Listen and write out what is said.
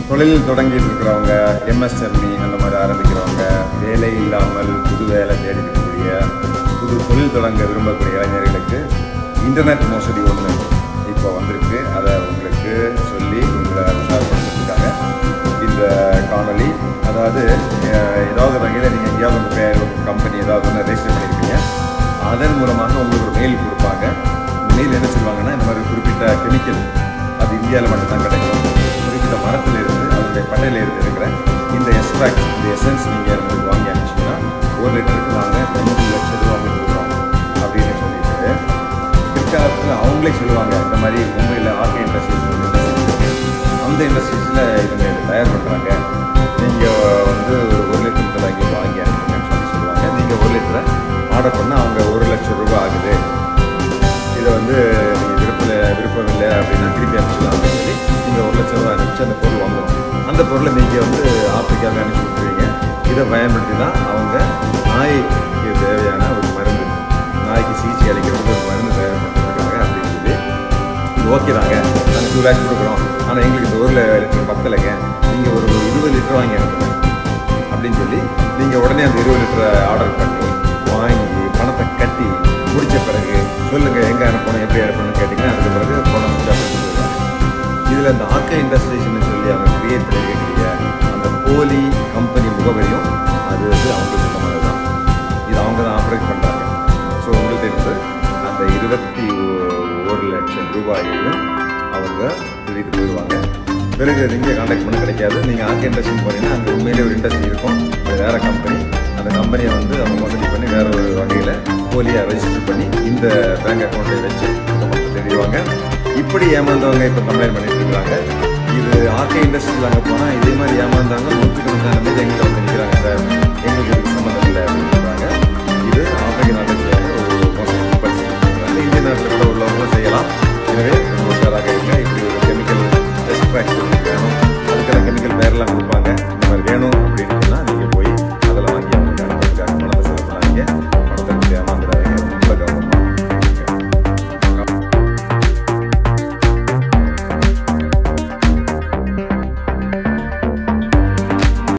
தொழில் தொடங்கிட்டு இருக்கிறவங்க எம்எஸ்எம்இ அந்த மாதிரி ஆரம்பிக்கிறவங்க வேலை இல்லாமல் புது வேலை தேடி இருக்கக்கூடிய புது தொழில் தொடங்க விரும்பக்கூடிய இளைஞர்களுக்கு இன்டர்நெட் மோசடி ஒன்று இப்போ வந்திருக்கு அதை உங்களுக்கு சொல்லி உங்களை உஷாரப்படுத்துறதுக்காக இந்த காணொளி அதாவது அஹ், ஏதாவது வகையில் நீங்கள் எங்கேயாவது உங்கள் பேர் கம்பெனி ஏதாவது ஒன்று ரெஜிஸ்டர் பண்ணியிருப்பீங்க அதன் மூலமாக உங்களுக்கு ஒரு மெயில் கொடுப்பாங்க மெயில் என்ன சொல்லுவாங்கன்னா இந்த மாதிரி குறிப்பிட்ட கெமிக்கல் அது இந்தியாவில் மட்டும் தான் கிடைக்கும் குறிப்பிட்ட மரத்தில் இருந்து அதனுடைய பண்ணையில் இருந்து இருக்கிற இந்த எக்ஸ்ட்ராக்ட் இந்த எசன்ஸ் நீங்கள் உங்களுக்கு வாங்கி அனுப்பிச்சிங்கன்னா ஒரு லிட்டருக்கு நாங்கள் ரெண்டு லட்சம் ரூபா உங்களுக்கு கொடுக்குறோம் அப்படின்னு சொல்லிட்டு பிற்காலத்தில் அவங்களே சொல்லுவாங்க இந்த மாதிரி மும்பையில் ஆர்கே இண்டஸ்ட்ரீஸ் அந்த இண்டஸ்ட்ரீஸில் இவங்க இதை தயார் பண்ணுறாங்க நீங்கள் வந்து ஒரு ஒரு லிட்டர் தராக்கி வாங்கி அனுப்புங்கன்னு சொல்லி சொல்லுவாங்க நீங்கள் ஒரு லிட்டரை ஆர்டர் பண்ணால் அவங்க ஒரு லட்சம் ரூபாய் ஆகுது இதை வந்து நீங்கள் விருப்பம் விருப்பம் இல்லை அப்படின்னா திருப்பி அனுப்பிச்சிடலாம் அப்படின்னு சொல்லி நீங்கள் ஒரு லட்சம் ரூபாய் அனுப்பிச்சு அந்த பொருள் வாங்குவோம் அந்த பொருளை நீங்கள் வந்து ஆப்பிரிக்காவுக்கு அனுப்பிச்சி விட்டுருவீங்க இதை பயன்படுத்தி தான் அவங்க நாய்க்கு தேவையான ஒரு மருந்து நாய்க்கு சிகிச்சை அளிக்கிறதுக்கு ஒரு மருந்து தயார்படுத்துறதுக்காக அப்படின்னு சொல்லி இது ஓகே தாங்க நாங்கள் டூ லேக்ஸ் கொடுக்குறோம் ஆனால் எங்களுக்கு இந்த ஒரு லிட்டர் பத்தலைங்க நீங்கள் ஒரு இருபது லிட்டர் வாங்கி அனுப்புங்க அப்படின்னு சொல்லி நீங்கள் உடனே அந்த இருபது லிட்டரை ஆர்டர் பண்ணி வாங்கி பணத்தை கட்டி முடிச்ச பிறகு சொல்லுங்கள் எங்கே அனுப்பணும் எப்படி அனுப்பணும்னு கேட்டிங்கன்னா அதுக்கு பிறகு பணம் முடிச்சு அப்படின்னு சொல்லுவாங்க இதில் இந்த ஆக்க இண்டஸ்ட்ரீஸ்னு சொல்லி அவங்க கிரியேட் பண்ணியிருக்கக்கூடிய அந்த போலி கம்பெனி முகவரியும் அது வந்து அவங்களுக்கு சொந்தமானது தான் இது அவங்க தான் ஆப்ரேட் பண்ணுறாங்க ஸோ உங்களுக்கு இருந்து அந்த இருபத்தி ஒரு லட்சம் ரூபாயையும் அவங்க திருடிட்டு போயிடுவாங்க பிறகு நீங்கள் காண்டாக்ட் பண்ண கிடைக்காது நீங்கள் ஆக்க இண்டஸ்ட்ரி போனீங்கன்னா அங்கே உண்மையிலே ஒரு இண்டஸ்ட்ரி இருக்கும் அது வேறு கம்பெனி அந்த கம்பெனியை வந்து அவங்க மோசடி பண்ணி வேற ஒரு வகையில் போலியாக ரெஜிஸ்டர் பண்ணி இந்த பேங்க் அக்கௌண்ட்டை வச்சு இந்த மொத்தம் தெரியுவாங்க இப்படி ஏமாந்தவங்க இப்போ கம்ப்ளைண்ட் பண்ணிட்டு இருக்காங்க இது ஆர்கே இண்டஸ்ட்ரியில் அங்கே போனால் இதே மாதிரி ஏமாந்தாங்க நூற்றுக்கணக்கான பேர் எங்கிட்ட வந்து நிற்கிறாங்க சார் எங்களுக்கு இதுக்கு சம்மந்தம் இல்லை அப்படின்னு சொல்கிறாங்க இது ஆப்பிரிக்க நாட்டில் செய்யாத ஒரு மோசடி பரிசீலிக்கிறாங்க இந்திய நாட்டில் கூட உள்ளவங்களும் செய்யலாம் எனவே ரொம்ப உஷாராக இருங்க இப்படி ஒரு கெமிக்கல் எக்ஸ்ட்ராக்ட் வேணும் அதுக்கெல்லாம் கெமிக்கல் பேரெல்லாம் கொடுப்பாங்க இந்த மாதிரி வேணும் அப்படின்னு